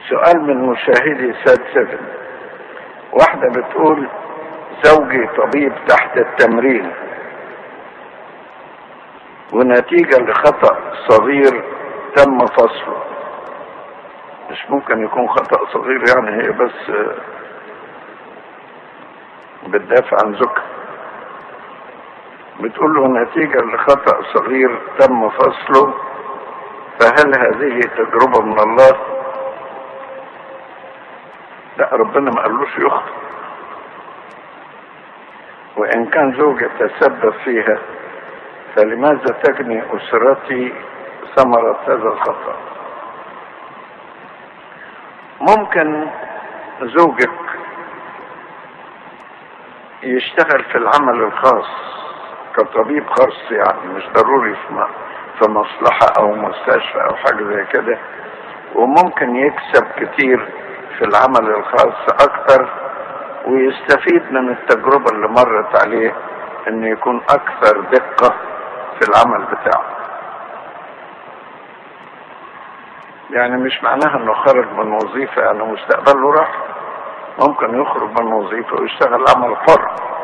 سؤال من مشاهدي ساد سفن واحدة بتقول زوجي طبيب تحت التمرين ونتيجة لخطأ صغير تم فصله مش ممكن يكون خطأ صغير يعني هي بس بتدافع عن زوجها بتقول له نتيجة لخطأ صغير تم فصله فهل هذه تجربة من الله لا ربنا ما قالوش يخطئ وإن كان زوجة تسبب فيها فلماذا تجني أسرتي ثمرة هذا الخطأ ممكن زوجك يشتغل في العمل الخاص كطبيب خاص يعني مش ضروري في في مصلحة أو مستشفى أو حاجة زي كده وممكن يكسب كتير في العمل الخاص أكتر ويستفيد من التجربة اللي مرت عليه إن يكون أكثر دقة في العمل بتاعه يعني مش معناها انه خرج من وظيفة يعني مستقبله راح ممكن يخرج من وظيفة ويشتغل عمل حر